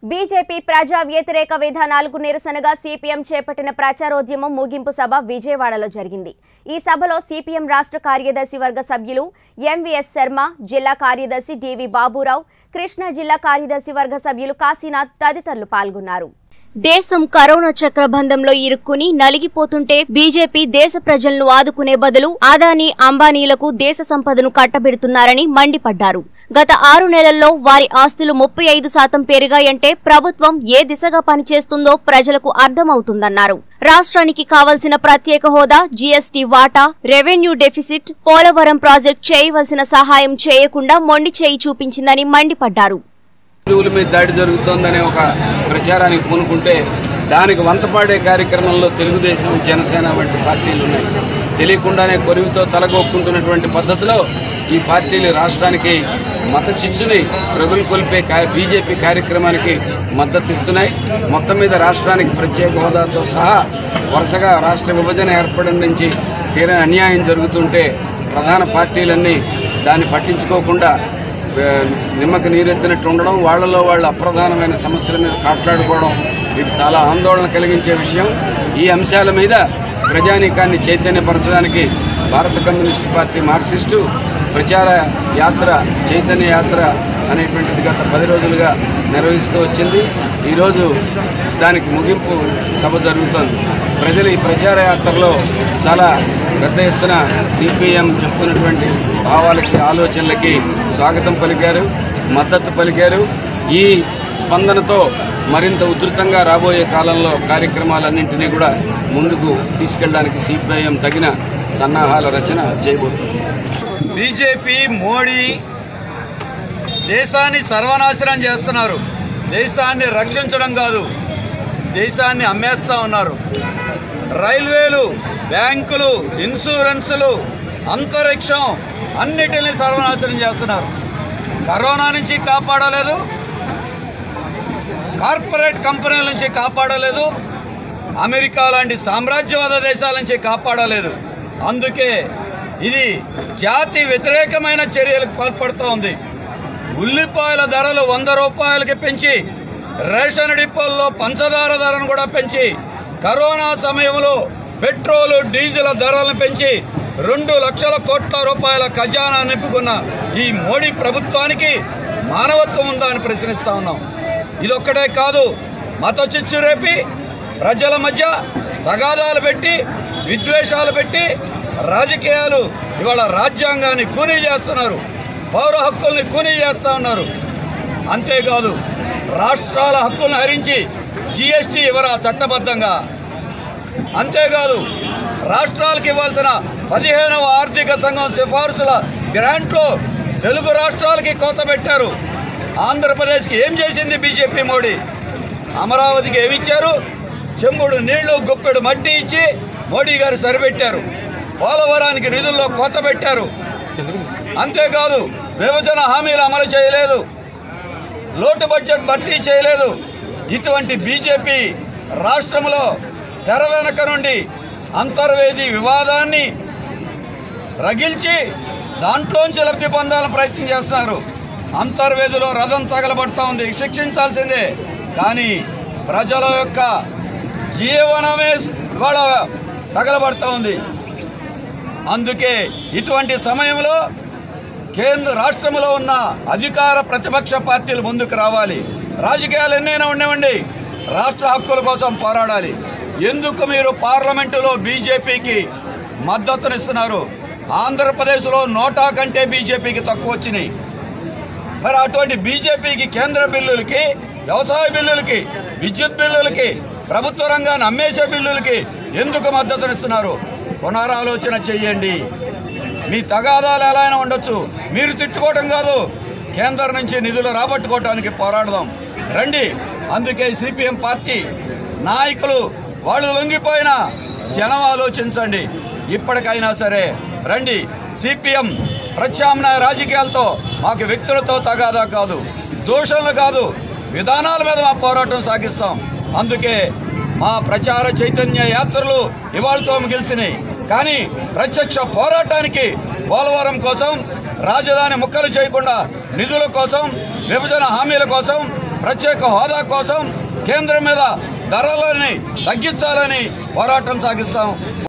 BJP ప్రజా వ్యతిరేక విధానాలకు నిరసనగా సిపిఎం చేపట్టిన ప్రచారోద్యమం ముగింపు సభ విజయవాడలో జరిగింది ఈ సభలో సిపిఎం రాష్ట్ర కార్యదర్శి వర్గ సభ్యులు ఎంవీఎస్ శర్మ జిల్లా కార్యదర్శి డివి బాబురావు కృష్ణా జిల్లా కార్యదర్శి వర్గ సభ్యులు కాశీనాథ్ తదితరులు పాల్గొన్నారు దేశం కరోనా చక్రబంధంలో ఇరుక్కుని నలిగిపోతుంటే బీజేపీ దేశ ప్రజలను ఆదుకునే బదులు అదానీ అంబానీలకు దేశ సంపదను కట్టబెడుతున్నారని మండిపడ్డారు గత ఆరు నెలల్లో వారి ఆస్తులు ముప్పై ఐదు శాతం పెరిగాయంటే ప్రభుత్వం ఏ దిశగా పనిచేస్తుందో ప్రజలకు అర్థమవుతుందన్నారు రాష్ట్రానికి కావలసిన ప్రత్యేక హోదా జీఎస్టీ వాటా రెవెన్యూ డెఫిసిట్ పోలవరం ప్రాజెక్టు చేయవలసిన సహాయం చేయకుండా మొండి చేయి చూపించిందని మండిపడ్డారు హిందువుల మీద దాడి జరుగుతోందనే ఒక ప్రచారానికి పూనుకుంటే దానికి వంతపాడే కార్యక్రమంలో తెలుగుదేశం జనసేన వంటి పార్టీలు ఉన్నాయి తెలియకుండానే కొరివితో తలగొక్కుంటున్నటువంటి పద్ధతిలో ఈ పార్టీలు రాష్ట్రానికి మత చిచ్చుని రగులు కొలిపే కా- బీజేపీ కార్యక్రమానికి మద్దతిస్తున్నాయి మొత్తం మీద రాష్ట్రానికి ప్రత్యేక హోదాతో సహా వరుసగా రాష్ట్ర విభజన ఏర్పడడం నుంచి తీరని అన్యాయం జరుగుతుంటే ప్రధాన పార్టీలన్నీ దాన్ని పట్టించుకోకుండా ఆ, నిమ్మకి నీరెత్తినట్టు ఉండడం వాళ్లలో వాళ్ళు అప్రధానమైన సమస్యల మీద కాట్లాడుకోవడం ఇది చాలా ఆందోళన కలిగించే విషయం ఈ అంశాల మీద ప్రజానీకాన్ని చైతన్యపరచడానికి భారత కమ్యూనిస్టు పార్టీ మార్క్సిస్టు ప్రచార యాత్ర చైతన్య యాత్ర అనేటువంటిది గత పది రోజులుగా నిర్వహిస్తూ వచ్చింది ఈరోజు దానికి ముగింపు సభ జరుగుతోంది ప్రజలు ఈ ప్రచార యాత్రలో చాలా పెద్ద ఎత్తున సిపిఎం చెప్తున్నటువంటి భావాలకి ఆలోచనలకి స్వాగతం పలికారు మద్దతు పలికారు ఈ స్పందనతో మరింత ఉధృతంగా రాబోయే కాలంలో కార్యక్రమాలన్నింటినీ కూడా ముందుకు తీసుకెళ్ళడానికి సిపిఐఎం తగిన సన్నాహాల రచన చేయబోతుంది బీజేపీ మోడీ దేశాన్ని సర్వనాశనం చేస్తున్నారు దేశాన్ని రక్షించడం కాదు దేశాన్ని అమ్మేస్తా ఉన్నారు రైల్వేలు బ్యాంకులు ఇన్సూరెన్సులు అంతరిక్షం అన్నిటిని సర్వనాశనం చేస్తున్నారు కరోనా నుంచి కాపాడలేదు కార్పొరేట్ కంపెనీల నుంచి కాపాడలేదు అమెరికా లాంటి సామ్రాజ్యవాద దేశాల నుంచి కాపాడలేదు అందుకే ఇది జాతి వ్యతిరేకమైన చర్యలకు పాల్పడుతూ ఉంది ఉల్లిపాయల ధరలు వంద రూపాయలకి పెంచి రేషన్ డిపోల్లో పంచదార ధరను కూడా పెంచి కరోనా సమయంలో పెట్రోలు డీజిల్ ధరలను పెంచి రెండు లక్షల కోట్ల రూపాయల ఖజానా నింపుకున్న ఈ మోడీ ప్రభుత్వానికి మానవత్వం ఉందా అని ప్రశ్నిస్తా ఉన్నాం ఇదొక్కటే కాదు మత చిచ్చు రేపి ప్రజల మధ్య తగాదాలు పెట్టి విద్వేషాలు పెట్టి రాజకీయాలు ఇవాళ రాజ్యాంగాన్ని కూనీ చేస్తున్నారు పౌర హక్కుల్ని కూనీ చేస్తా ఉన్నారు అంతేకాదు రాష్ట్రాల హక్కులను హరించి జీఎస్టీ ఇవ్వరా చట్టబద్ధంగా అంతేకాదు రాష్ట్రాలకు ఇవ్వాల్సిన పదిహేనవ ఆర్థిక సంఘం సిఫార్సుల గ్రాంట్లో తెలుగు రాష్ట్రాలకి కోత పెట్టారు ఆంధ్రప్రదేశ్కి ఏం చేసింది బీజేపీ మోడీ అమరావతికి ఏమిచ్చారు చెంబుడు నీళ్లు గుప్పెడు మట్టి ఇచ్చి మోడీ గారు సరిపెట్టారు పోలవరానికి నిధుల్లో కోత పెట్టారు అంతేకాదు విభజన హామీలు అమలు చేయలేదు లోటు బడ్జెట్ భర్తీ చేయలేదు ఇటువంటి బీజేపీ రాష్ట్రంలో తెర వెనక నుండి అంతర్వేది వివాదాన్ని రగిల్చి దాంట్లోంచి లబ్ధి పొందాలని ప్రయత్నం చేస్తున్నారు అంతర్వేదిలో రథం తగలబడతా ఉంది శిక్షించాల్సిందే కానీ ప్రజల యొక్క జీవనమే ఇవాళ తగలబడతా ఉంది అందుకే ఇటువంటి సమయంలో కేంద్ర రాష్ట్రంలో ఉన్న అధికార ప్రతిపక్ష పార్టీలు ముందుకు రావాలి రాజకీయాలు ఎన్నైనా ఉండేవండి రాష్ట్ర హక్కుల కోసం పోరాడాలి ఎందుకు మీరు పార్లమెంటులో బీజేపీకి మద్దతునిస్తున్నారు ఆంధ్రప్రదేశ్లో నోటా కంటే బీజేపీకి తక్కువ వచ్చినాయి మరి అటువంటి బీజేపీకి కేంద్ర బిల్లులకి వ్యవసాయ బిల్లులకి విద్యుత్ బిల్లులకి ప్రభుత్వ రంగాన్ని అమ్మేసే బిల్లులకి ఎందుకు మద్దతునిస్తున్నారు పునరాలోచన చెయ్యండి మీ తగాదాలు ఎలా అయినా ఉండొచ్చు మీరు తిట్టుకోవటం కాదు కేంద్రం నుంచి నిధులు రాబట్టుకోవటానికి పోరాడదాం రండి అందుకే సిపిఎం పార్టీ నాయకులు వాళ్ళు లొంగిపోయినా జనం ఆలోచించండి ఇప్పటికైనా సరే రండి సిపిఎం ప్రత్యామ్నాయ రాజకీయాలతో మాకు వ్యక్తులతో తగాదా కాదు దూషణలు కాదు విధానాల మీద మా పోరాటం సాగిస్తాం అందుకే మా ప్రచార చైతన్య యాత్రలు ఇవాళతో ముగిల్చినాయి కానీ ప్రత్యక్ష పోరాటానికి పోలవరం కోసం రాజధాని ముక్కలు చేయకుండా నిధుల కోసం విభజన హామీల కోసం ప్రత్యేక హోదా కోసం కేంద్రం మీద ధరలని తగ్గించాలని పోరాటం సాగిస్తాం